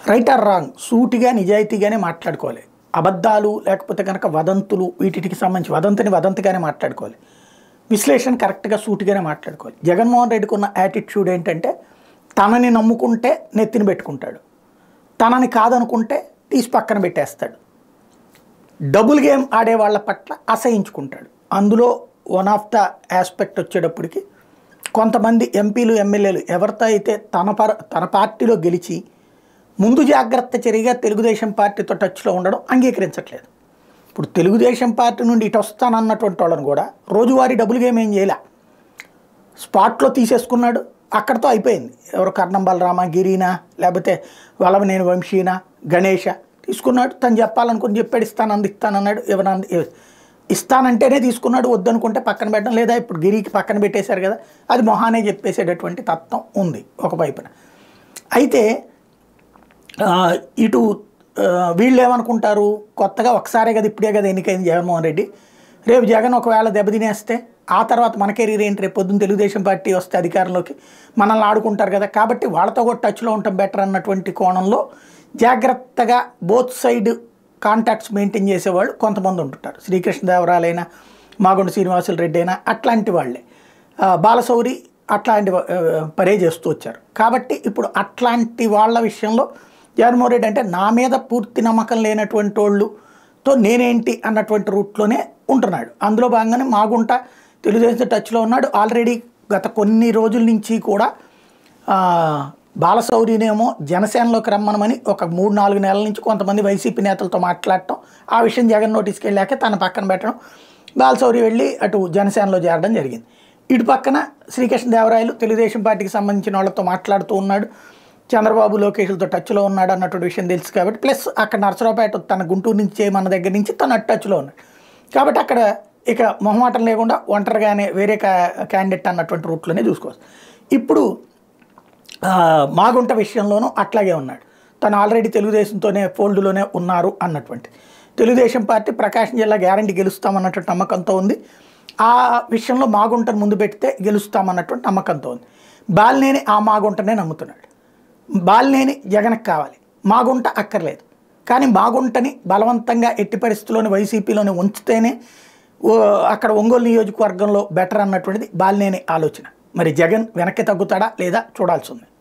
right are wrong సూటిగా నిజాయితీగానే మాట్లాడుకోవాలి అబద్ధాలు లేకపోతే కనుక వదంతులు వీటికి సంబంధించి వదంతిని వదంతిగానే మాట్లాడుకోవాలి విశ్లేషణ కరెక్ట్గా సూటిగానే మాట్లాడుకోవాలి జగన్మోహన్ రెడ్డికి ఉన్న యాటిట్యూడ్ ఏంటంటే తనని నమ్ముకుంటే నెత్తిని పెట్టుకుంటాడు తనని కాదనుకుంటే తీసి పక్కన పెట్టేస్తాడు డబుల్ గేమ్ ఆడే వాళ్ళ పట్ల అసహించుకుంటాడు అందులో వన్ ఆఫ్ ద ఆస్పెక్ట్ వచ్చేటప్పటికి కొంతమంది ఎంపీలు ఎమ్మెల్యేలు ఎవరితో అయితే తన పర తన పార్టీలో గెలిచి ముందు జాగ్రత్త చర్యగా తెలుగుదేశం పార్టీతో టచ్లో ఉండడం అంగీకరించట్లేదు ఇప్పుడు తెలుగుదేశం పార్టీ నుండి ఇటు వస్తానన్నటువంటి వాళ్ళని కూడా రోజువారీ డబుల్ గేమ్ ఏం చేయలే స్పాట్లో తీసేసుకున్నాడు అక్కడతో అయిపోయింది ఎవరు కర్ణం బలరామ గిరీనా లేకపోతే వలవనేని వంశీన గణేష తీసుకున్నాడు తను చెప్పాలనుకుని చెప్పాడు ఇస్తాను అందిస్తానన్నాడు ఎవరన్నా ఎవ- ఇస్తానంటేనే తీసుకున్నాడు వద్దనుకుంటే పక్కన పెట్టడం లేదా ఇప్పుడు గిరికి పక్కన పెట్టేశారు కదా అది మొహానే చెప్పేసేటటువంటి తత్వం ఉంది ఒక వైపున అయితే ఆ, ఇటు ఆ, వీళ్ళు ఏమనుకుంటారు కొత్తగా ఒకసారే కదా ఇప్పుడే కదా ఎన్నికైంది జగన్మోహన్ రెడ్డి రేపు జగన్ ఒకవేళ దెబ్బతినేస్తే ఆ తర్వాత మన కెరీర్ ఏంటి రేపు పొద్దున్న తెలుగుదేశం పార్టీ వస్తే అధికారంలోకి మనల్ని ఆడుకుంటారు కదా కాబట్టి వాళ్ళతో కూడా టచ్లో ఉండటం బెటర్ అన్నటువంటి కోణంలో జాగ్రత్తగా బోత్ సైడ్ కాంటాక్ట్స్ మెయింటైన్ చేసేవాళ్ళు కొంతమంది ఉంటుంటారు శ్రీకృష్ణదేవరాయలైనా మాగుండ శ్రీనివాసులు రెడ్డి అయినా అట్లాంటి వాళ్ళే ఆ, బాలశౌరి అట్లాంటి వా- ఆ, పరే చేస్తూ వచ్చారు కాబట్టి ఇప్పుడు అట్లాంటి వాళ్ళ విషయంలో జగన్మోహన్ రెడ్డి అంటే నా మీద పూర్తి నమ్మకం లేనటువంటి వాళ్ళుతో నేనేంటి అన్నటువంటి రూట్లోనే ఉంటున్నాడు అందులో భాగంగానే మాగుంట తెలుగుదేశం టచ్లో ఉన్నాడు ఆల్రెడీ గత కొన్ని రోజుల నుంచి కూడా ఆ, బాలశౌరినేమో జనసేనలోకి రమ్మనమని ఒక మూడు నాలుగు నెలల నుంచి కొంతమంది వైసీపీ నేతలతో మాట్లాడటం ఆ విషయం జగన్ నోటీస్కి వెళ్ళాక తన పక్కన పెట్టడం బాలశౌరి వెళ్ళి అటు జనసేనలో చేరడం జరిగింది ఇటు పక్కన శ్రీకృష్ణదేవరాయలు తెలుగుదేశం పార్టీకి సంబంధించిన వాళ్ళతో మాట్లాడుతూ ఉన్నాడు చంద్రబాబు లోకేష్లతో టచ్లో ఉన్నాడు అన్నటువంటి విషయం తెలుసు కాబట్టి ప్లస్ అక్కడ నరసరావుపేట తన గుంటూరు నుంచి చేయమన్న దగ్గర నుంచి తన టచ్లో ఉన్నాడు కాబట్టి అక్కడ ఇక మొహమాటం లేకుండా ఒంటరిగానే వేరే క్యాండిడేట్ అన్నటువంటి రూట్లోనే చూసుకోవచ్చు ఇప్పుడు ఆ, మాగుంట విషయంలోనూ అట్లాగే ఉన్నాడు తను ఆల్రెడీ తెలుగుదేశంతోనే ఫోల్డ్లోనే ఉన్నారు అన్నటువంటి తెలుగుదేశం పార్టీ ప్రకాశం జిల్లా గ్యారంటీ గెలుస్తామన్నటువంటి నమ్మకంతో ఉంది ఆ విషయంలో మాగుంటను ముందు పెడితే గెలుస్తామన్నటువంటి నమ్మకంతో ఉంది బాలినేని ఆ మాగుంటనే నమ్ముతున్నాడు బాలినేని జగన్కి కావాలి మాగుంట అక్కర్లేదు కానీ మాగుంటని బలవంతంగా ఎట్టి పరిస్థితుల్లోని వైసీపీలోనే ఉంచితేనే ఓ, అక్కడ ఒంగోలు నియోజకవర్గంలో బెటర్ అన్నటువంటిది బాలినేని ఆలోచన మరి జగన్ వెనక్కి తగ్గుతాడా లేదా చూడాల్సి ఉంది